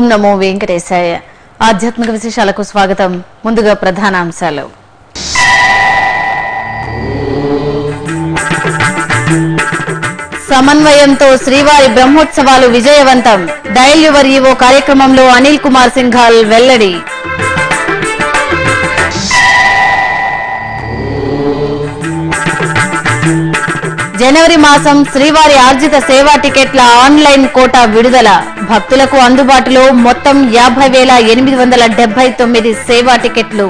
నమో వెంకటేశాయ ఆధ్యాత్మిక విశేషాలకు స్వాగతం ముందుగా ప్రధానాంశాలు సమన్వయంతో శ్రీవారి బ్రహ్మోత్సవాలు విజయవంతం డయల్ యువర్ ఈవో కార్యక్రమంలో అనిల్ కుమార్ సింఘాల్ వెల్లడి జనవరి మాసం శ్రీవారి ఆర్జిత సేవా టికెట్ల ఆన్లైన్ కోటా విడుదల భక్తులకు అందుబాటులో మొత్తం యాభై వేల ఎనిమిది వందల డెబ్బై తొమ్మిది సేవా టికెట్లు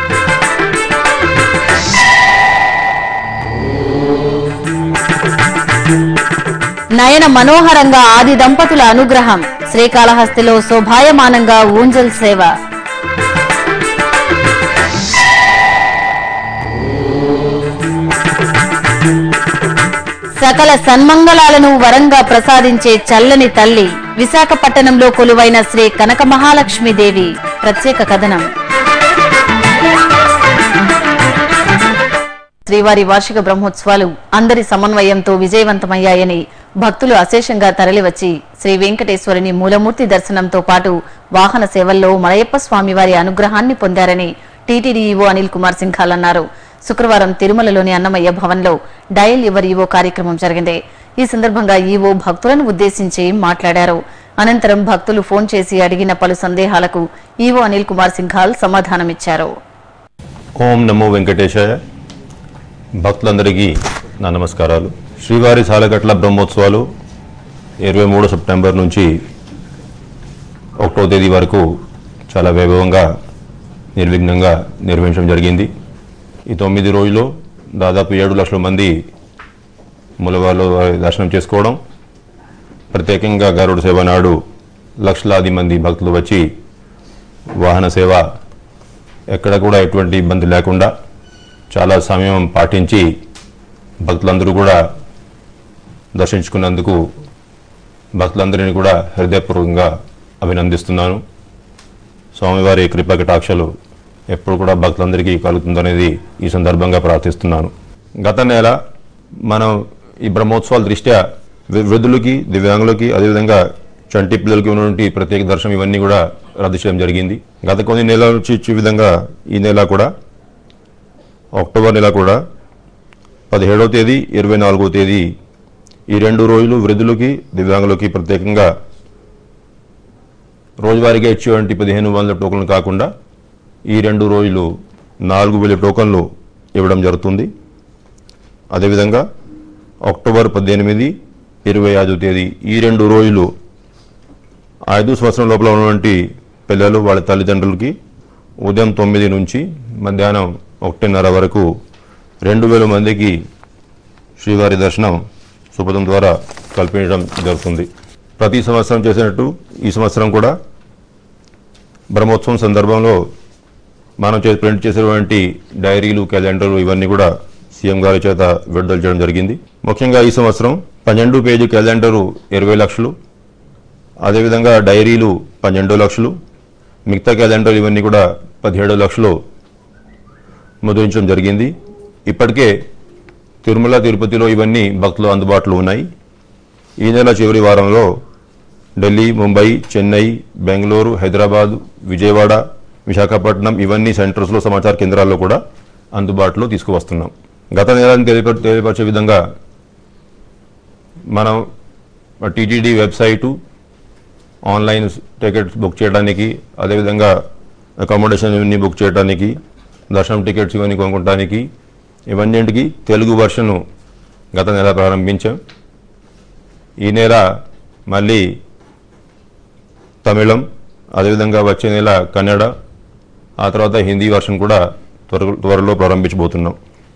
నయన మనోహరంగా ఆది దంపతుల అనుగ్రహం శ్రీకాళహస్తిలో శోభాయమానంగా ఊంజల్ సేవ సకల సన్మంగళాలను వరంగా ప్రసాదించే చల్లని తల్లి విశాఖపట్టణంలో కొలువైన శ్రీ కనక మహాలక్ష్మీదేవి ప్రత్యేక కథనం శ్రీవారి వార్షిక బ్రహ్మోత్సవాలు అందరి సమన్వయంతో విజయవంతమయ్యాయని భక్తులు అశేషంగా తరలివచ్చి శ్రీ వెంకటేశ్వరుని మూలమూర్తి దర్శనంతో పాటు వాహన సేవల్లో మలయప్ప స్వామివారి అనుగ్రహాన్ని పొందారని టీటీడీ ఈవో అనిల్ కుమార్ సింఘాల్ అన్నారు శుక్రవారం తిరుమలలోని అన్నమయ్య భవన్లో డయల్ యువర్ ఈవో కార్యక్రమం జరిగింది ఈ సందర్భంగా ఈవో భక్తులను ఉద్దేశించి మాట్లాడారు అనంతరం భక్తులు ఫోన్ చేసి అడిగిన పలు సందేహాలకు ఈవో అనిల్ కుమార్ సింఘాల్ సమాధానమిచ్చారు ఓం నమో వెంకటేశాయ భక్తులందరికీ నా నమస్కారాలు శ్రీవారి సాలగట్ల బ్రహ్మోత్సవాలు ఇరవై మూడు సెప్టెంబర్ నుంచి ఒకటో తేదీ వరకు చాలా వైభవంగా నిర్విఘ్నంగా నిర్వహించడం జరిగింది ఈ తొమ్మిది రోజుల్లో దాదాపు ఏడు లక్షల మంది మూలవాళ్ళు వారి దర్శనం చేసుకోవడం ప్రత్యేకంగా గరుడ సేవ నాడు లక్షలాది మంది భక్తులు వచ్చి వాహన సేవ ఎక్కడ కూడా ఎటువంటి ఇబ్బంది లేకుండా చాలా సమయం పాటించి భక్తులందరూ కూడా దర్శించుకున్నందుకు భక్తులందరినీ కూడా హృదయపూర్వకంగా అభినందిస్తున్నాను స్వామివారి కృపా కటాక్షలు ఎప్పుడు కూడా భక్తులందరికీ కలుగుతుందనేది ఈ సందర్భంగా ప్రార్థిస్తున్నాను గత నెల మనం ఈ బ్రహ్మోత్సవాల దృష్ట్యా వృ- వృద్ధులకి దివ్యాంగులకి అదేవిధంగా చంటి పిల్లలకి ఉన్నటువంటి ప్రత్యేక దర్శనం ఇవన్నీ కూడా రద్దు చేయడం జరిగింది గత కొన్ని నెలల నుంచి ఇచ్చే విధంగా ఈ నెల కూడా అక్టోబర్ నెల కూడా పదిహేడవ తేదీ ఇరవై నాలుగో తేదీ ఈ రెండు రోజులు వృద్ధులకి దివ్యాంగులకి ప్రత్యేకంగా రోజువారీగా ఇచ్చేటువంటి పదిహేను వందల టోకన్లు కాకుండా ఈ రెండు రోజులు నాలుగు వేల టోకన్లు ఇవ్వడం జరుగుతుంది అదేవిధంగా అక్టోబర్ పద్దెనిమిది ఇరవై ఐదో తేదీ ఈ రెండు రోజులు ఐదు సంవత్సరం లోపల ఉన్నటువంటి పిల్లలు వాళ్ళ తల్లిదండ్రులకి ఉదయం తొమ్మిది నుంచి మధ్యాహ్నం ఒకటిన్నర వరకు రెండు వేల మందికి శ్రీవారి దర్శనం సుపథం ద్వారా కల్పించడం జరుగుతుంది ప్రతి సంవత్సరం చేసినట్టు ఈ సంవత్సరం కూడా బ్రహ్మోత్సవం సందర్భంలో మనం చే ప్రింట్ చేసినటువంటి డైరీలు క్యాలెండర్లు ఇవన్నీ కూడా సీఎం గారి చేత విడుదల చేయడం జరిగింది ముఖ్యంగా ఈ సంవత్సరం పన్నెండు పేజీ క్యాలెండరు ఇరవై లక్షలు అదేవిధంగా డైరీలు పన్నెండు లక్షలు మిగతా క్యాలెండర్లు ఇవన్నీ కూడా పదిహేడు లక్షలు ముద్రించడం జరిగింది ఇప్పటికే తిరుమల తిరుపతిలో ఇవన్నీ భక్తులు అందుబాటులో ఉన్నాయి ఈ నెల చివరి వారంలో ఢిల్లీ ముంబై చెన్నై బెంగళూరు హైదరాబాద్ విజయవాడ విశాఖపట్నం ఇవన్నీ సెంటర్స్లో సమాచార కేంద్రాల్లో కూడా అందుబాటులో తీసుకువస్తున్నాం గత నెలని తెలియప తెలియపరిచే విధంగా మనం TTD website online tickets book చేయడానికి అదేవిధంగా అకామిడేషన్ ఇవన్నీ బుక్ చేయడానికి దర్శనం టికెట్స్ ఇవన్నీ కొనుక్కోవడానికి ఇవన్నింటికి తెలుగు వర్షను గత నెల ప్రారంభించాం ఈ నెల మళ్ళీ తమిళం అదేవిధంగా వచ్చే నెల కన్నడ ఆ తర్వాత హిందీ వర్షన్ కూడా త్వర త్వరలో ప్రారంభించబోతున్నాం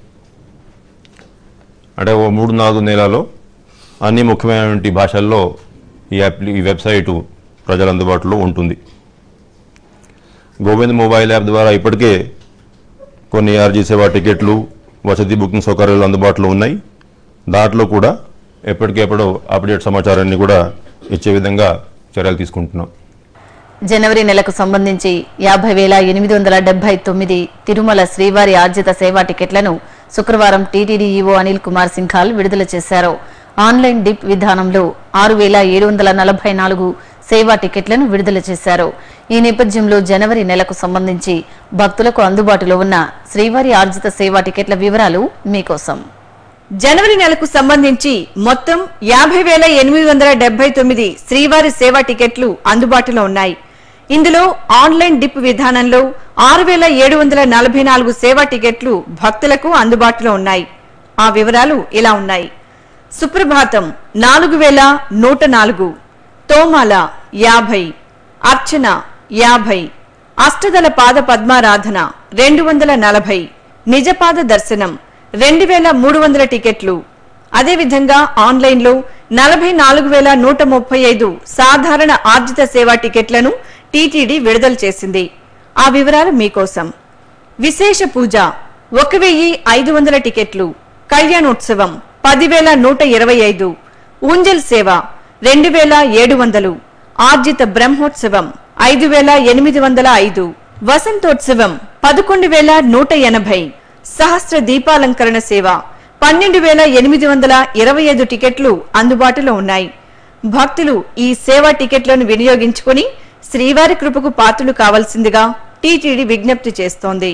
అంటే ఓ మూడు నాలుగు నెలలో అన్ని ముఖ్యమైనటువంటి భాషల్లో ఈ యాప్ ఈ వెబ్సైటు ప్రజల అందుబాటులో ఉంటుంది గోవింద్ మొబైల్ యాప్ ద్వారా ఇప్పటికే కొన్ని ఆర్జీ సేవా టికెట్లు వసతి బుకింగ్ సౌకర్యాలు అందుబాటులో ఉన్నాయి దాంట్లో కూడా ఎప్పటికెప్పుడు అప్డేట్ సమాచారాన్ని కూడా ఇచ్చే విధంగా చర్యలు తీసుకుంటున్నాం జనవరి నెలకు సంబంధించి యాభై వేల ఎనిమిది వందల డెబ్బై తొమ్మిది తిరుమల శ్రీవారి ఆర్జిత సేవా టికెట్లను శుక్రవారం టీటీడీ ఈవో అనిల్ కుమార్ సింఘాల్ విడుదల చేశారు ఆన్లైన్ డిప్ విధానంలో ఆరు వేల ఏడు వందల నలభై నాలుగు సేవా టికెట్లను విడుదల చేశారు ఈ నేపథ్యంలో జనవరి నెలకు సంబంధించి భక్తులకు అందుబాటులో ఉన్న శ్రీవారి ఆర్జిత సేవా టికెట్ల వివరాలు మీకోసం జనవరి నెలకు సంబంధించి మొత్తం యాభై వేల ఎనిమిది వందల డెబ్బై తొమ్మిది శ్రీవారి సేవా టికెట్లు అందుబాటులో ఉన్నాయి ఇందులో ఆన్లైన్ డిప్ విధానంలో ఆరు వేల ఏడు వందల నలభై నాలుగు సేవా టికెట్లు భక్తులకు అందుబాటులో ఉన్నాయి ఆ వివరాలు ఇలా ఉన్నాయి సుప్రభాతం నాలుగు వేల నూట నాలుగు తోమాల యాభై అర్చన యాభై అష్టదల పాద పద్మారాధన రెండు వందల నలభై నిజపాద దర్శనం రెండు వేల మూడు వందల టికెట్లు అదేవిధంగా ఆన్లైన్లో నలభై నాలుగు వేల నూట ముప్పై ఐదు సాధారణ ఆర్జిత సేవా టికెట్లను టీటీడీ విడుదల చేసింది ఆ వివరాలు మీకోసం విశేష పూజ ఒక వెయ్యి ఐదు వందల టికెట్లు కళ్యాణోత్సవం పదివేల నూట ఇరవై ఐదు ఊంజల్ సేవ రెండు వేల ఏడు వందలు ఆర్జిత బ్రహ్మోత్సవం ఐదు వేల ఎనిమిది వందల ఐదు వసంతోత్సవం పదకొండు వేల నూట ఎనభై సహస్ర దీపాలంకరణ సేవ పన్నెండు వేల ఎనిమిది వందల ఇరవై ఐదు టికెట్లు అందుబాటులో ఉన్నాయి భక్తులు ఈ సేవా టికెట్లను వినియోగించుకుని శ్రీవారి కృపకు పాత్రులు కావాల్సిందిగా టీటీడీ విజ్ఞప్తి చేస్తోంది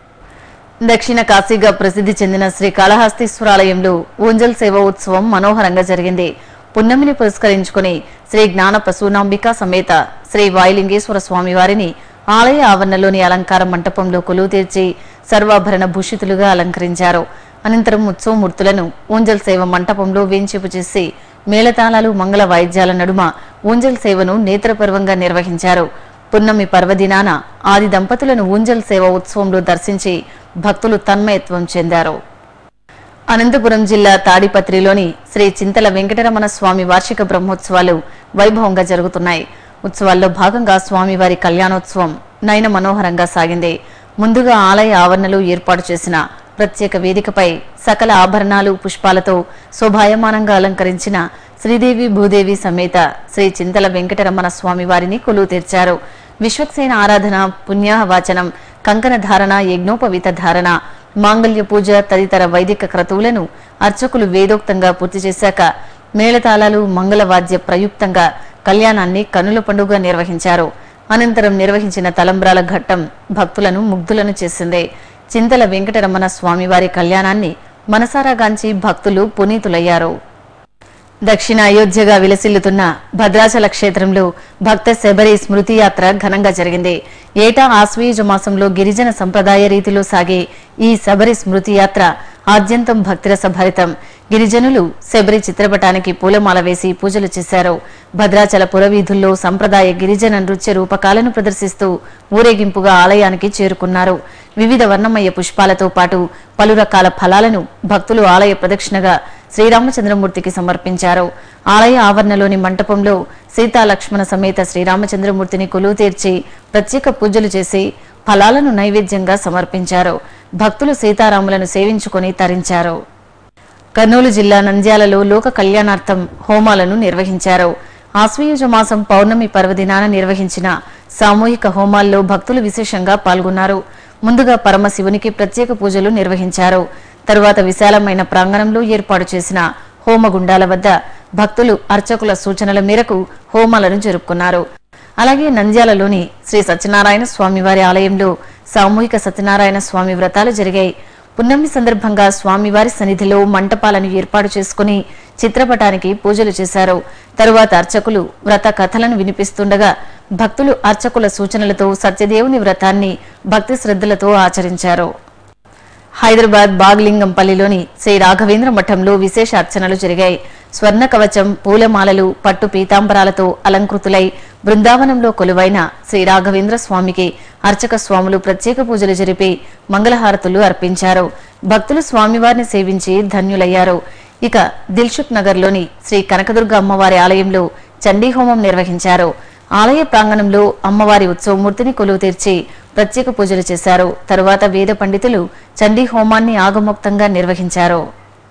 దక్షిణ కాశీగా ప్రసిద్ధి చెందిన శ్రీ కాళహస్తీశ్వరాలయంలో ఊంజల్ సేవ ఉత్సవం మనోహరంగా జరిగింది పున్నమిని పురస్కరించుకుని శ్రీ జ్ఞాన ప్రసూనాంబిక సమేత శ్రీ వాయులింగేశ్వర స్వామి వారిని ఆలయ ఆవరణలోని అలంకార మంటపంలో కొలువు తీర్చి సర్వాభరణ భూషితులుగా అలంకరించారు అనంతరం ఉత్సవమూర్తులను ఊంజల్ సేవ మంటపంలో వేంచేపు చేసి మేళతాళాలు మంగళ వాయిద్యాల నడుమ ఊంజల్ సేవను నేత్రపర్వంగా నిర్వహించారు పున్నమి పర్వదినాన ఆది దంపతులను ఊంజల్ సేవ ఉత్సవంలో దర్శించి భక్తులు తన్మయత్వం చెందారు అనంతపురం జిల్లా తాడిపత్రిలోని శ్రీ చింతల వెంకటరమణ స్వామి వార్షిక బ్రహ్మోత్సవాలు వైభవంగా జరుగుతున్నాయి ఉత్సవాల్లో భాగంగా స్వామివారి కళ్యాణోత్సవం నయన మనోహరంగా సాగింది ముందుగా ఆలయ ఆవరణలో ఏర్పాటు చేసిన ప్రత్యేక వేదికపై సకల ఆభరణాలు పుష్పాలతో శోభాయమానంగా అలంకరించిన శ్రీదేవి భూదేవి సమేత శ్రీ చింతల వెంకటరమణ స్వామి వారిని కొలువు తీర్చారు విశ్వక్సేన ఆరాధన పుణ్యాహవాచనం కంకణ ధారణ యజ్ఞోపవీత ధారణ మాంగళ్య పూజ తదితర వైదిక క్రతువులను అర్చకులు వేదోక్తంగా పూర్తి చేశాక మేళతాళాలు మంగళవాద్య ప్రయుక్తంగా కళ్యాణాన్ని కనుల పండుగ నిర్వహించారు అనంతరం నిర్వహించిన తలంబ్రాల ఘట్టం భక్తులను ముగ్ధులను చేసింది చింతల వెంకటరమణ స్వామివారి కళ్యాణాన్ని మనసారా గాంచి భక్తులు పునీతులయ్యారు దక్షిణ అయోధ్యగా విలసిల్లుతున్న భద్రాచల క్షేత్రంలో భక్త శబరి స్మృతి యాత్ర ఘనంగా జరిగింది ఏటా ఆశ్వయుజ మాసంలో గిరిజన సంప్రదాయ రీతిలో సాగే ఈ శబరి స్మృతి యాత్ర ఆద్యంతం భక్తిరస భరితం గిరిజనులు శబరి చిత్రపటానికి పూలమాల వేసి పూజలు చేశారు భద్రాచల పురవీధుల్లో సంప్రదాయ గిరిజన నృత్య రూపకాలను ప్రదర్శిస్తూ ఊరేగింపుగా ఆలయానికి చేరుకున్నారు వివిధ వర్ణమయ పుష్పాలతో పాటు పలు రకాల ఫలాలను భక్తులు ఆలయ ప్రదక్షిణగా శ్రీరామచంద్రమూర్తికి సమర్పించారు ఆలయ ఆవరణలోని మంటపంలో సీతా లక్ష్మణ సమేత శ్రీరామచంద్రమూర్తిని కొలువు తీర్చి ప్రత్యేక పూజలు చేసి ఫలాలను నైవేద్యంగా సమర్పించారు భక్తులు సీతారాములను సేవించుకొని తరించారు కర్నూలు జిల్లా నంద్యాలలో లోక కళ్యాణార్థం హోమాలను నిర్వహించారు ఆశ్వయుజ మాసం పౌర్ణమి పర్వదినాన నిర్వహించిన సామూహిక హోమాల్లో భక్తులు విశేషంగా పాల్గొన్నారు ముందుగా పరమశివునికి ప్రత్యేక పూజలు నిర్వహించారు తరువాత విశాలమైన ప్రాంగణంలో ఏర్పాటు చేసిన హోమగుండాల వద్ద భక్తులు అర్చకుల సూచనల మేరకు హోమాలను జరుపుకున్నారు అలాగే నంద్యాలలోని శ్రీ సత్యనారాయణ స్వామివారి ఆలయంలో సామూహిక సత్యనారాయణ స్వామి వ్రతాలు జరిగాయి పున్నమి సందర్భంగా స్వామివారి సన్నిధిలో మంటపాలను ఏర్పాటు చేసుకుని చిత్రపటానికి పూజలు చేశారు తరువాత అర్చకులు వ్రత కథలను వినిపిస్తుండగా భక్తులు అర్చకుల సూచనలతో సత్యదేవుని వ్రతాన్ని భక్తి శ్రద్ధలతో ఆచరించారు హైదరాబాద్ బాగ్లింగంపల్లిలోని శ్రీ రాఘవేంద్ర మఠంలో విశేష అర్చనలు జరిగాయి స్వర్ణ కవచం పూలమాలలు పట్టు పీతాంబరాలతో అలంకృతులై బృందావనంలో కొలువైన శ్రీ రాఘవేంద్ర స్వామికి అర్చక స్వాములు ప్రత్యేక పూజలు జరిపి మంగళహారతులు అర్పించారు భక్తులు స్వామివారిని సేవించి ధన్యులయ్యారు ఇక దిల్షుక్ నగర్లోని శ్రీ కనకదుర్గ అమ్మవారి ఆలయంలో చండీ హోమం నిర్వహించారు ఆలయ ప్రాంగణంలో అమ్మవారి ఉత్సవమూర్తిని కొలువు తీర్చి ప్రత్యేక పూజలు చేశారు తరువాత వేద పండితులు చండీ హోమాన్ని ఆగమోక్తంగా నిర్వహించారు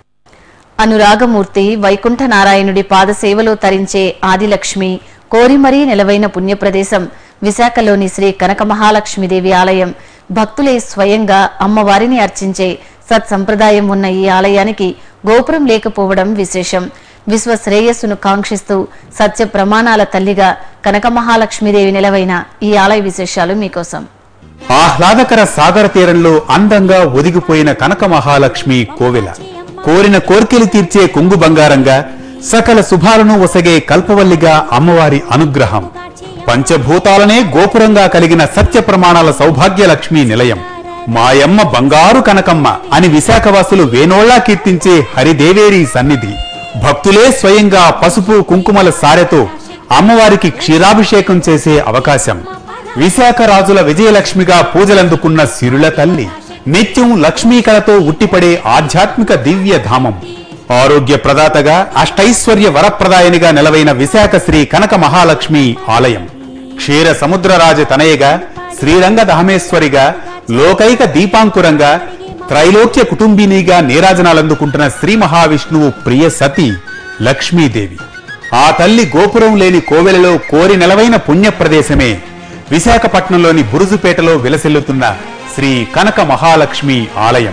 అనురాగమూర్తి వైకుంఠ నారాయణుడి పాదసేవలో తరించే ఆదిలక్ష్మి కోరిమరీ నెలవైన పుణ్యప్రదేశం విశాఖలోని శ్రీ కనక మహాలక్ష్మీదేవి ఆలయం భక్తులే స్వయంగా అమ్మవారిని అర్చించే సత్సంప్రదాయం ఉన్న ఈ ఆలయానికి గోపురం లేకపోవడం విశేషం విశ్వ శ్రేయస్సును కాంక్షిస్తూ సత్య ప్రమాణాల తల్లిగా కనక మహాలక్ష్మీదేవి నిలవైన ఈ ఆలయ విశేషాలు మీకోసం ఆహ్లాదకర సాగర తీరంలో అందంగా ఒదిగిపోయిన కనక మహాలక్ష్మి కోవెల కోరిన కోర్కెలు తీర్చే కొంగు బంగారంగా సకల శుభాలను ఒసగే కల్పవల్లిగా అమ్మవారి అనుగ్రహం పంచభూతాలనే గోపురంగా కలిగిన సత్య ప్రమాణాల సౌభాగ్య లక్ష్మీ నిలయం మాయమ్మ బంగారు కనకమ్మ అని విశాఖవాసులు వేనోళ్లా కీర్తించే హరిదేవేరి సన్నిధి భక్తులే స్వయంగా పసుపు కుంకుమల సారెతో అమ్మవారికి క్షీరాభిషేకం చేసే అవకాశం విశాఖ రాజుల విజయలక్ష్మిగా పూజలందుకున్న సిరుల తల్లి నిత్యం లక్ష్మీకళతో ఉట్టిపడే ఆధ్యాత్మిక దివ్య ధామం ఆరోగ్య ప్రదాతగా అష్టైశ్వర్య వరప్రదాయనిగా నెలవైన విశాఖ శ్రీ కనక మహాలక్ష్మి ఆలయం క్షీర సముద్రరాజ తనయగా శ్రీరంగ ధామేశ్వరిగా లోకైక దీపాంకురంగా త్రైలోక్య కుటుంబినిగా నీరాజనాలందుకుంటున్న శ్రీ మహావిష్ణువు ప్రియ సతి లక్ష్మీదేవి ఆ తల్లి గోపురం లేని కోవెలలో కోరి నెలవైన పుణ్య ప్రదేశమే విశాఖపట్నంలోని బురుజుపేటలో విలసిల్లుతున్న శ్రీ కనక మహాలక్ష్మి ఆలయం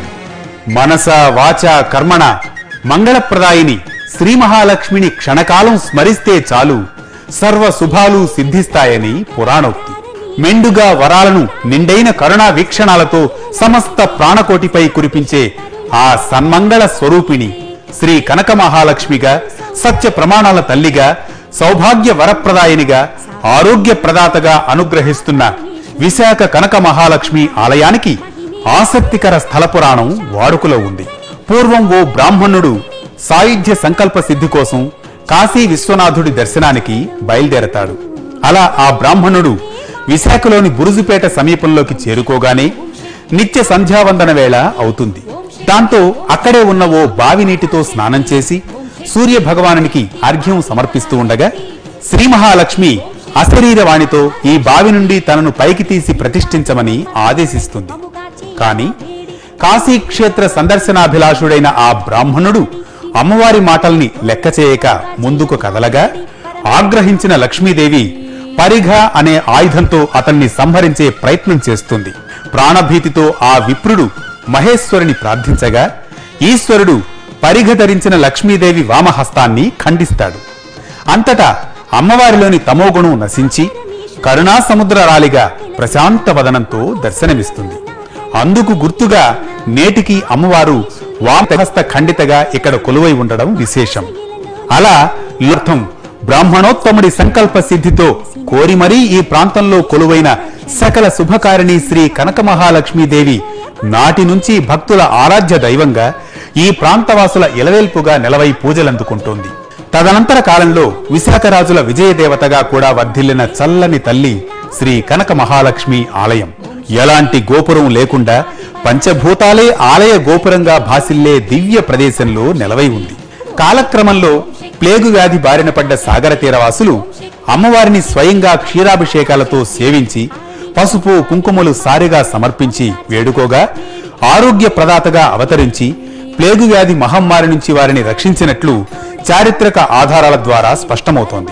మనస వాచ కర్మణ మంగళప్రదాయిని శ్రీ మహాలక్ష్మిని క్షణకాలం స్మరిస్తే చాలు సర్వ శుభాలు సిద్ధిస్తాయని పురాణోక్తి మెండుగా వరాలను నిండైన కరుణా వీక్షణాలతో సమస్త ప్రాణకోటిపై కురిపించే ఆ సన్మంగళ స్వరూపిణి శ్రీ కనక మహాలక్ష్మిగా సత్య ప్రమాణాల తల్లిగా సౌభాగ్య వరప్రదాయినిగా ఆరోగ్య ప్రదాతగా అనుగ్రహిస్తున్న విశాఖ కనక మహాలక్ష్మి ఆలయానికి ఆసక్తికర స్థల పురాణం వాడుకలో ఉంది పూర్వం ఓ బ్రాహ్మణుడు సాయుధ్య సంకల్ప సిద్ధి కోసం కాశీ విశ్వనాథుడి దర్శనానికి బయలుదేరతాడు అలా ఆ బ్రాహ్మణుడు విశాఖలోని బురుజుపేట సమీపంలోకి చేరుకోగానే నిత్య సంధ్యావందన వేళ అవుతుంది దాంతో అక్కడే ఉన్న ఓ బావి నీటితో స్నానం చేసి సూర్య భగవానునికి అర్ఘ్యం సమర్పిస్తూ ఉండగా శ్రీ మహాలక్ష్మి అశరీరవాణితో ఈ బావి నుండి తనను పైకి తీసి ప్రతిష్ఠించమని ఆదేశిస్తుంది కాని కాశీ క్షేత్ర సందర్శనాభిలాషుడైన ఆ బ్రాహ్మణుడు అమ్మవారి మాటల్ని లెక్క చేయక ముందుకు కదలగా ఆగ్రహించిన లక్ష్మీదేవి పరిఘ అనే ఆయుధంతో అతన్ని సంహరించే ప్రయత్నం చేస్తుంది ప్రాణభీతితో ఆ విప్రుడు మహేశ్వరుని ప్రార్థించగా ఈశ్వరుడు పరిఘ ధరించిన లక్ష్మీదేవి వామహస్తాన్ని ఖండిస్తాడు అంతటా అమ్మవారిలోని తమోగుణం నశించి కరుణా సముద్ర రాలిగా ప్రశాంత వదనంతో దర్శనమిస్తుంది అందుకు గుర్తుగా నేటికి అమ్మవారు వామహస్త ఖండితగా ఇక్కడ కొలువై ఉండడం విశేషం అలా అర్థం బ్రాహ్మణోత్తముడి సంకల్ప సిద్ధితో కోరి మరీ ఈ ప్రాంతంలో కొలువైన సకల శుభకారిణి శ్రీ కనక మహాలక్ష్మీదేవి నాటి నుంచి భక్తుల ఆరాధ్య దైవంగా ఈ ప్రాంతవాసుల ఇలవేల్పుగా నెలవై పూజలందుకుంటోంది తదనంతర కాలంలో విశాఖ రాజుల విజయదేవతగా కూడా వర్ధిల్లిన చల్లని తల్లి శ్రీ కనక మహాలక్ష్మి ఆలయం ఎలాంటి గోపురం లేకుండా పంచభూతాలే ఆలయ గోపురంగా భాసిల్లే దివ్య ప్రదేశంలో నెలవై ఉంది కాలక్రమంలో ప్లేగు వ్యాధి బారిన పడ్డ సాగర తీరవాసులు అమ్మవారిని స్వయంగా క్షీరాభిషేకాలతో సేవించి పసుపు కుంకుమలు సారిగా సమర్పించి వేడుకోగా ఆరోగ్య ప్రదాతగా అవతరించి ప్లేగు వ్యాధి మహమ్మారి నుంచి వారిని రక్షించినట్లు చారిత్రక ఆధారాల ద్వారా స్పష్టమవుతోంది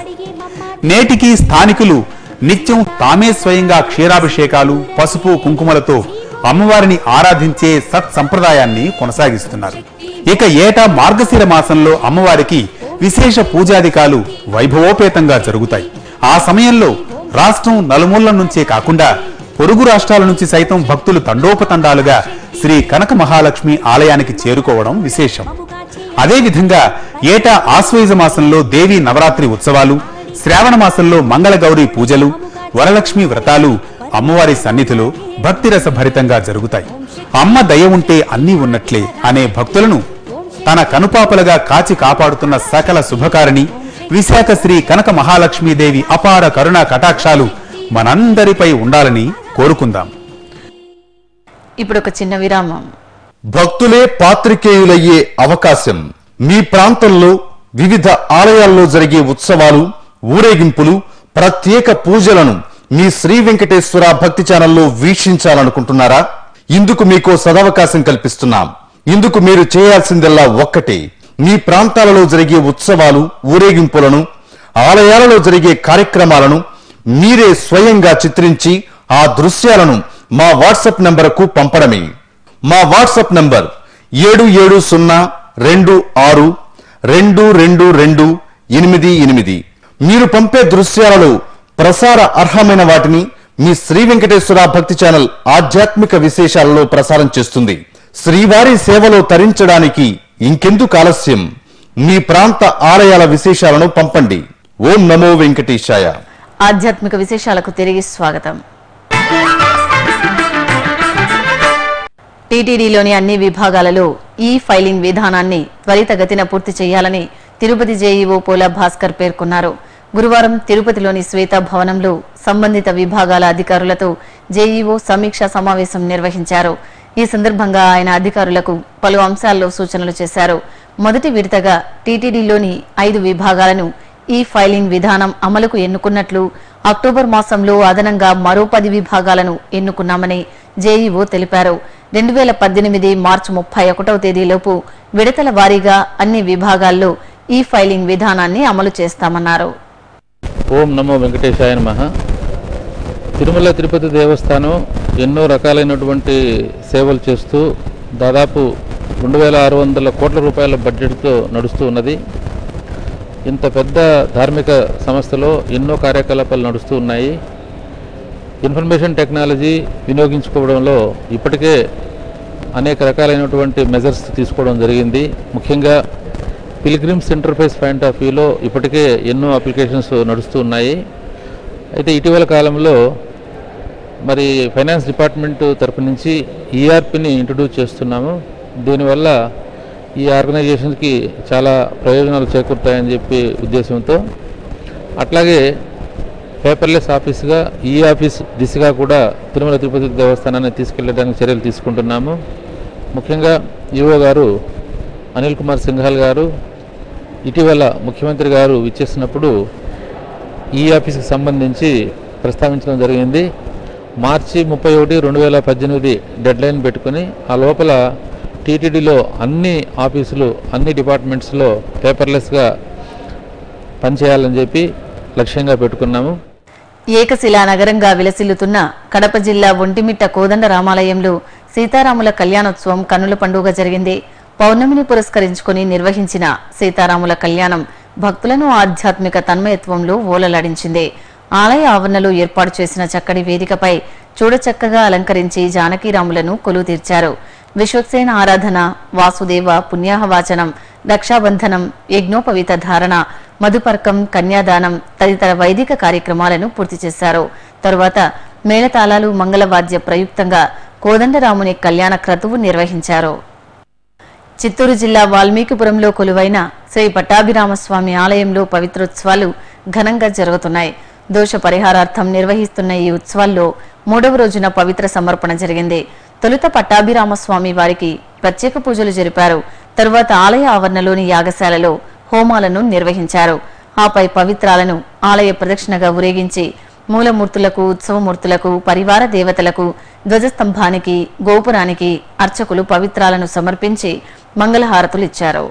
నేటికి స్థానికులు నిత్యం తామే స్వయంగా క్షీరాభిషేకాలు పసుపు కుంకుమలతో అమ్మవారిని ఆరాధించే సత్ సంప్రదాయాన్ని కొనసాగిస్తున్నారు ఇక ఏటా మార్గశిర మాసంలో అమ్మవారికి విశేష పూజాధికాలు వైభవోపేతంగా జరుగుతాయి ఆ సమయంలో రాష్ట్రం నలుమూలల నుంచే కాకుండా పొరుగు రాష్ట్రాల నుంచి సైతం భక్తులు తండోపతండాలుగా శ్రీ కనక మహాలక్ష్మి ఆలయానికి చేరుకోవడం విశేషం అదేవిధంగా ఏటా ఆశ్వయుజ మాసంలో దేవీ నవరాత్రి ఉత్సవాలు శ్రావణ మాసంలో మంగళగౌరి పూజలు వరలక్ష్మి వ్రతాలు అమ్మవారి సన్నిధిలో భక్తిరస భరితంగా జరుగుతాయి అమ్మ దయ ఉంటే అన్నీ ఉన్నట్లే అనే భక్తులను తన కనుపాపలుగా కాచి కాపాడుతున్న సకల శుభకారిణి విశాఖ శ్రీ కనక మహాలక్ష్మీదేవి అపార కరుణా కటాక్షాలు మనందరిపై ఉండాలని కోరుకుందాం ఇప్పుడు ఒక చిన్న విరామం భక్తులే పాత్రికేయులయ్యే అవకాశం మీ ప్రాంతంలో వివిధ ఆలయాల్లో జరిగే ఉత్సవాలు ఊరేగింపులు ప్రత్యేక పూజలను మీ శ్రీ వెంకటేశ్వర భక్తి ఛానల్లో వీక్షించాలనుకుంటున్నారా ఇందుకు మీకో సదవకాశం కల్పిస్తున్నాం ఇందుకు మీరు చేయాల్సిందల్లా ఒక్కటే మీ ప్రాంతాలలో జరిగే ఉత్సవాలు ఊరేగింపులను ఆలయాలలో జరిగే కార్యక్రమాలను మీరే స్వయంగా చిత్రించి ఆ దృశ్యాలను మా వాట్సాప్ నంబరుకు పంపడమే మా వాట్సాప్ నంబర్ ఏడు ఏడు సున్నా రెండు ఆరు రెండు రెండు రెండు ఎనిమిది ఎనిమిది మీరు పంపే దృశ్యాలలో ప్రసార అర్హమైన వాటిని మీ శ్రీ వెంకటేశ్వర భక్తి ఛానల్ ఆధ్యాత్మిక విశేషాలలో ప్రసారం చేస్తుంది శ్రీవారి సేవలో తరించడానికి ఇంకెందుకు ఆలస్యం మీ ప్రాంత ఆలయాల విశేషాలను పంపండి ఓం నమో వెంకటేశాయ ఆధ్యాత్మిక విశేషాలకు తిరిగి స్వాగతం టీటీడీలోని అన్ని విభాగాలలో ఈ ఫైలింగ్ విధానాన్ని త్వరితగతిన పూర్తి చేయాలని తిరుపతి జేఈఓ పోల భాస్కర్ పేర్కొన్నారు గురువారం తిరుపతిలోని శ్వేత భవనంలో సంబంధిత విభాగాల అధికారులతో జేఈఓ సమీక్షా సమావేశం నిర్వహించారు ఈ సందర్భంగా ఆయన అధికారులకు పలు అంశాల్లో సూచనలు చేశారు మొదటి విడతగా టీటీడీలోని ఐదు విభాగాలను ఈ ఫైలింగ్ విధానం అమలుకు ఎన్నుకున్నట్లు అక్టోబర్ మాసంలో అదనంగా మరో పది విభాగాలను ఎన్నుకున్నామని జేఈఓ తెలిపారు రెండు వేల పద్దెనిమిది మార్చి ముప్పై ఒకటవ తేదీలోపు విడతల వారీగా అన్ని విభాగాల్లో ఈ ఫైలింగ్ విధానాన్ని అమలు చేస్తామన్నారు ఓం నమో వెంకటేశాయ నమః తిరుమల తిరుపతి దేవస్థానం ఎన్నో రకాలైనటువంటి సేవలు చేస్తూ దాదాపు రెండు వేల ఆరు వందల కోట్ల రూపాయల బడ్జెట్తో నడుస్తూ ఉన్నది ఇంత పెద్ద ధార్మిక సంస్థలో ఎన్నో కార్యకలాపాలు నడుస్తూ ఉన్నాయి ఇన్ఫర్మేషన్ టెక్నాలజీ వినియోగించుకోవడంలో ఇప్పటికే అనేక రకాలైనటువంటి మెజర్స్ తీసుకోవడం జరిగింది ముఖ్యంగా పిల్గ్రిమ్స్ ఇంటర్ఫేస్ పాయింట్ ఆఫ్ వ్యూలో ఇప్పటికే ఎన్నో అప్లికేషన్స్ నడుస్తూ ఉన్నాయి అయితే ఇటీవల కాలంలో మరి ఫైనాన్స్ డిపార్ట్మెంట్ తరపు నుంచి ఈఆర్పిని ఇంట్రడ్యూస్ చేస్తున్నాము దీనివల్ల ఈ ఆర్గనైజేషన్కి చాలా ప్రయోజనాలు చేకూరుతాయని చెప్పి ఉద్దేశంతో అట్లాగే పేపర్లెస్ ఆఫీస్గా ఈ ఆఫీస్ దిశగా కూడా తిరుమల తిరుపతి దేవస్థానాన్ని తీసుకెళ్ళడానికి చర్యలు తీసుకుంటున్నాము ముఖ్యంగా ఈఓ గారు అనిల్ కుమార్ సింఘాల్ గారు ఇటీవల ముఖ్యమంత్రి గారు విచ్చేసినప్పుడు ఈ ఆఫీస్కి సంబంధించి ప్రస్తావించడం జరిగింది మార్చి ముప్పై ఒకటి రెండు వేల పద్దెనిమిది డెడ్ లైన్ పెట్టుకుని ఆ లోపల టీటీడీలో అన్ని ఆఫీసులు అన్ని డిపార్ట్మెంట్స్లో పేపర్లెస్గా పనిచేయాలని చెప్పి లక్ష్యంగా పెట్టుకున్నాము ఏకశిలా నగరంగా విలసిల్లుతున్న కడప జిల్లా ఒంటిమిట్ట కోదండ రామాలయంలో సీతారాముల కళ్యాణోత్సవం కన్నుల పండుగ జరిగింది పౌర్ణమిని పురస్కరించుకుని నిర్వహించిన సీతారాముల కళ్యాణం భక్తులను ఆధ్యాత్మిక తన్మయత్వంలో ఓలలాడించింది ఆలయ ఆవరణలో ఏర్పాటు చేసిన చక్కటి వేదికపై చూడచక్కగా అలంకరించి జానకీరాములను కొలువు తీర్చారు విశ్వక్సేన ఆరాధన వాసుదేవ పుణ్యాహవాచనం రక్షాబంధనం యజ్ఞోపవీత ధారణ మధుపర్కం కన్యాదానం తదితర వైదిక కార్యక్రమాలను పూర్తి చేశారు తరువాత మేళతాళాలు మంగళవాద్య ప్రయుక్తంగా కోదండరాముని కళ్యాణ క్రతువు నిర్వహించారు చిత్తూరు జిల్లా వాల్మీకిపురంలో కొలువైన శ్రీ పట్టాభిరామస్వామి ఆలయంలో పవిత్రోత్సవాలు ఘనంగా జరుగుతున్నాయి దోష పరిహారార్థం నిర్వహిస్తున్న ఈ ఉత్సవాల్లో మూడవ రోజున పవిత్ర సమర్పణ జరిగింది తొలుత పట్టాభిరామస్వామి వారికి ప్రత్యేక పూజలు జరిపారు తరువాత ఆలయ ఆవరణలోని యాగశాలలో హోమాలను నిర్వహించారు ఆపై పవిత్రాలను ఆలయ ప్రదక్షిణగా ఊరేగించి మూలమూర్తులకు ఉత్సవమూర్తులకు పరివార దేవతలకు ధ్వజస్తంభానికి గోపురానికి అర్చకులు పవిత్రాలను సమర్పించి మంగళహారతులు ఇచ్చారు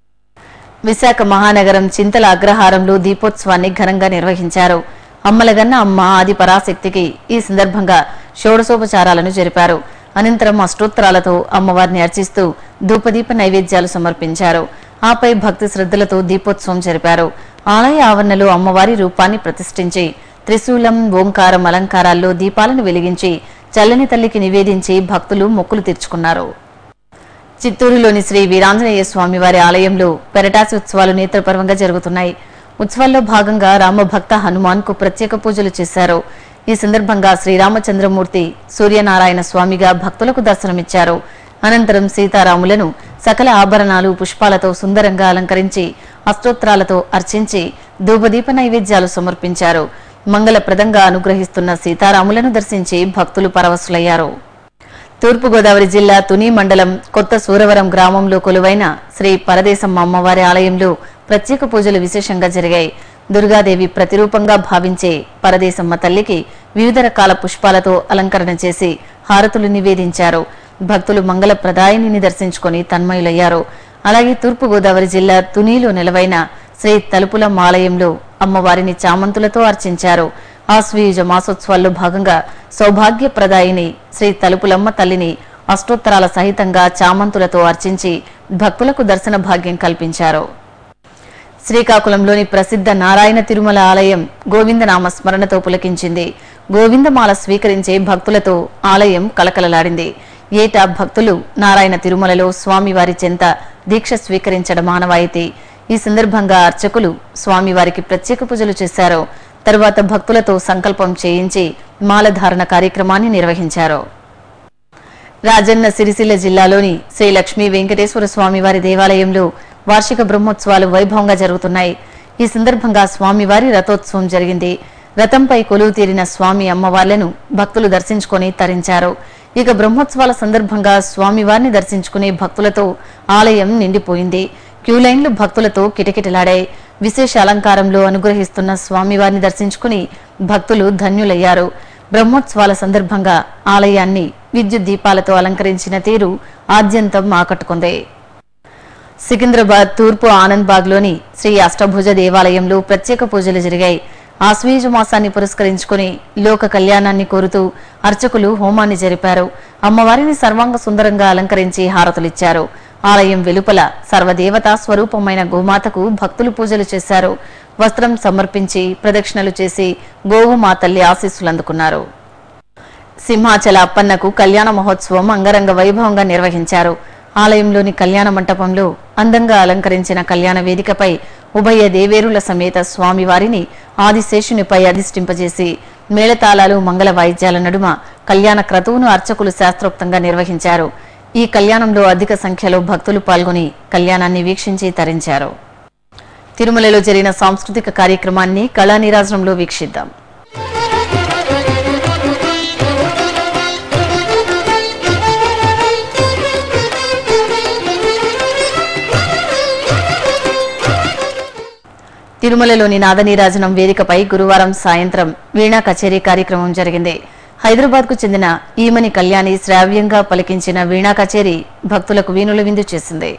విశాఖ మహానగరం చింతల అగ్రహారంలో దీపోత్సవాన్ని ఘనంగా నిర్వహించారు అమ్మలగన్న అమ్మ ఆది పరాశక్తికి ఈ సందర్భంగా షోడశోపచారాలను జరిపారు అనంతరం అష్టోత్తరాలతో అమ్మవారిని అర్చిస్తూ ధూపదీప నైవేద్యాలు సమర్పించారు ఆపై భక్తి శ్రద్ధలతో దీపోత్సవం జరిపారు ఆలయ ఆవరణలో అమ్మవారి రూపాన్ని ప్రతిష్ఠించి త్రిశూలం ఓంకారం అలంకారాల్లో దీపాలను వెలిగించి చల్లని తల్లికి నివేదించి భక్తులు మొక్కులు తీర్చుకున్నారు చిత్తూరులోని శ్రీ వీరాంజనేయ స్వామివారి ఆలయంలో పెరటాసి ఉత్సవాలు నేత్రపర్వంగా జరుగుతున్నాయి ఉత్సవాల్లో భాగంగా రామభక్త హనుమాన్ కు ప్రత్యేక పూజలు చేశారు ఈ సందర్భంగా శ్రీరామచంద్రమూర్తి సూర్యనారాయణ స్వామిగా భక్తులకు దర్శనమిచ్చారు అనంతరం సీతారాములను సకల ఆభరణాలు పుష్పాలతో సుందరంగా అలంకరించి అష్టోత్తరాలతో అర్చించి ధూపదీప నైవేద్యాలు సమర్పించారు మంగళప్రదంగా అనుగ్రహిస్తున్న సీతారాములను దర్శించి భక్తులు పరవశులయ్యారు తూర్పుగోదావరి జిల్లా తుని మండలం కొత్త సూరవరం గ్రామంలో కొలువైన శ్రీ పరదేశమ్మ అమ్మవారి ఆలయంలో ప్రత్యేక పూజలు విశేషంగా జరిగాయి దుర్గాదేవి ప్రతిరూపంగా భావించే పరదేశమ్మ తల్లికి వివిధ రకాల పుష్పాలతో అలంకరణ చేసి హారతులు నివేదించారు భక్తులు మంగళప్రదాయిని దర్శించుకొని తన్మయులయ్యారు అలాగే తూర్పుగోదావరి జిల్లా తునిలో నెలవైన శ్రీ తలుపులమ్మ ఆలయంలో అమ్మవారిని చామంతులతో అర్చించారు ఆశ్వయుజ మాసోత్సవాల్లో భాగంగా సౌభాగ్యప్రదాయిని శ్రీ తలుపులమ్మ తల్లిని అష్టోత్తరాల సహితంగా చామంతులతో అర్చించి భక్తులకు దర్శన భాగ్యం కల్పించారు శ్రీకాకుళంలోని ప్రసిద్ధ నారాయణ తిరుమల ఆలయం గోవిందనామ స్మరణతో పులకించింది గోవిందమాల స్వీకరించే భక్తులతో ఆలయం కలకలలాడింది ఏటా భక్తులు నారాయణ తిరుమలలో స్వామివారి చెంత దీక్ష స్వీకరించడం ఆనవాయితీ ఈ సందర్భంగా అర్చకులు స్వామివారికి ప్రత్యేక పూజలు చేశారు తరువాత భక్తులతో సంకల్పం చేయించి మాలధారణ కార్యక్రమాన్ని నిర్వహించారు రాజన్న సిరిసిల్ల జిల్లాలోని శ్రీ లక్ష్మీ వెంకటేశ్వర స్వామివారి దేవాలయంలో వార్షిక బ్రహ్మోత్సవాలు వైభవంగా జరుగుతున్నాయి ఈ సందర్భంగా స్వామివారి రథోత్సవం జరిగింది రథంపై కొలువు తీరిన స్వామి అమ్మవార్లను భక్తులు దర్శించుకొని తరించారు ఇక బ్రహ్మోత్సవాల సందర్భంగా స్వామివారిని దర్శించుకునే భక్తులతో ఆలయం నిండిపోయింది క్యూలైన్లు భక్తులతో కిటకిటలాడాయి విశేష అలంకారంలో అనుగ్రహిస్తున్న స్వామివారిని దర్శించుకుని భక్తులు ధన్యులయ్యారు బ్రహ్మోత్సవాల సందర్భంగా ఆలయాన్ని విద్యుత్ దీపాలతో అలంకరించిన తీరు ఆద్యంతం ఆకట్టుకుంది సికింద్రాబాద్ తూర్పు ఆనంద్బాగ్లోని శ్రీ అష్టభుజ దేవాలయంలో ప్రత్యేక పూజలు జరిగాయి ఆశ్వీజ మాసాన్ని పురస్కరించుకుని లోక కళ్యాణాన్ని కోరుతూ అర్చకులు హోమాన్ని జరిపారు అమ్మవారిని సర్వాంగ సుందరంగా అలంకరించి హారతులిచ్చారు ఆలయం వెలుపల సర్వదేవతా స్వరూపమైన గోమాతకు భక్తులు పూజలు చేశారు వస్త్రం సమర్పించి ప్రదక్షిణలు చేసి గోవు మా తల్లి ఆశీస్సులు అందుకున్నారు సింహాచల అప్పన్నకు కళ్యాణ మహోత్సవం అంగరంగ వైభవంగా నిర్వహించారు ఆలయంలోని కళ్యాణ మంటపంలో అందంగా అలంకరించిన కళ్యాణ వేదికపై ఉభయ దేవేరుల సమేత స్వామివారిని ఆదిశేషునిపై అధిష్ఠింపజేసి మేళతాళాలు మంగళ వాయిద్యాల నడుమ కళ్యాణ క్రతువును అర్చకులు శాస్త్రోక్తంగా నిర్వహించారు ఈ కళ్యాణంలో అధిక సంఖ్యలో భక్తులు పాల్గొని కళ్యాణాన్ని వీక్షించి తరించారు తిరుమలలో జరిగిన సాంస్కృతిక కార్యక్రమాన్ని కళా నీరాజనంలో వీక్షిద్దాం తిరుమలలోని నాదనీరాజనం వేదికపై గురువారం సాయంత్రం వీణా కచేరీ కార్యక్రమం జరిగింది హైదరాబాద్ కు చెందిన ఈమని కళ్యాణి శ్రావ్యంగా పలికించిన వీణా కచేరీ భక్తులకు వీణుల విందు చేసింది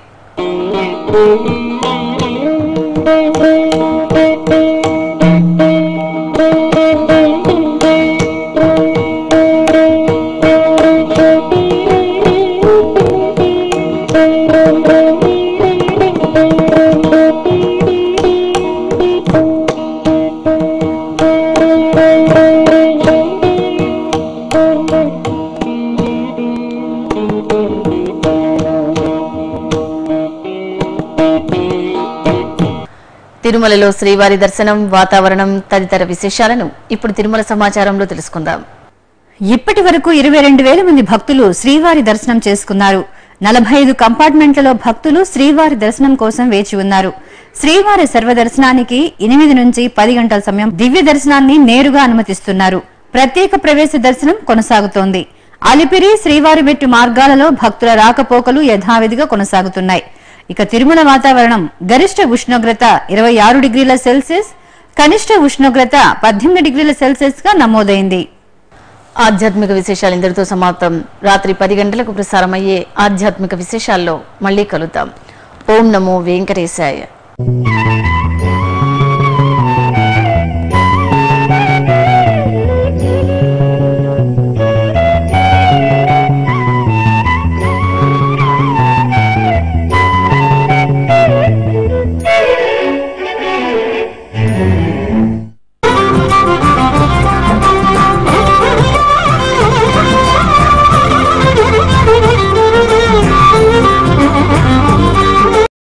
తిరుమలలో శ్రీవారి దర్శనం వాతావరణం తదితర విశేషాలను ఇప్పుడు తిరుమల సమాచారంలో తెలుసుకుందాం ఇప్పటి వరకు ఇరవై రెండు వేల మంది భక్తులు శ్రీవారి దర్శనం చేసుకున్నారు నలభై ఐదు కంపార్ట్మెంట్లలో భక్తులు శ్రీవారి దర్శనం కోసం వేచి ఉన్నారు శ్రీవారి సర్వదర్శనానికి ఎనిమిది నుంచి పది గంటల సమయం దివ్య దర్శనాన్ని నేరుగా అనుమతిస్తున్నారు ప్రత్యేక ప్రవేశ దర్శనం కొనసాగుతోంది అలిపిరి శ్రీవారి మెట్టు మార్గాలలో భక్తుల రాకపోకలు యథావిధిగా కొనసాగుతున్నాయి ఇక తిరుమల వాతావరణం గరిష్ట ఉష్ణోగ్రత ఇరవై ఆరు డిగ్రీల సెల్సియస్ కనిష్ట ఉష్ణోగ్రత పద్దెనిమిది డిగ్రీల సెల్సియస్ గా నమోదైంది ఆధ్యాత్మిక విశేషాలు ఇంతటితో సమాప్తం రాత్రి పది గంటలకు ప్రసారమయ్యే ఆధ్యాత్మిక విశేషాల్లో మళ్ళీ కలుద్దాం ఓం నమో వెంకటేశాయ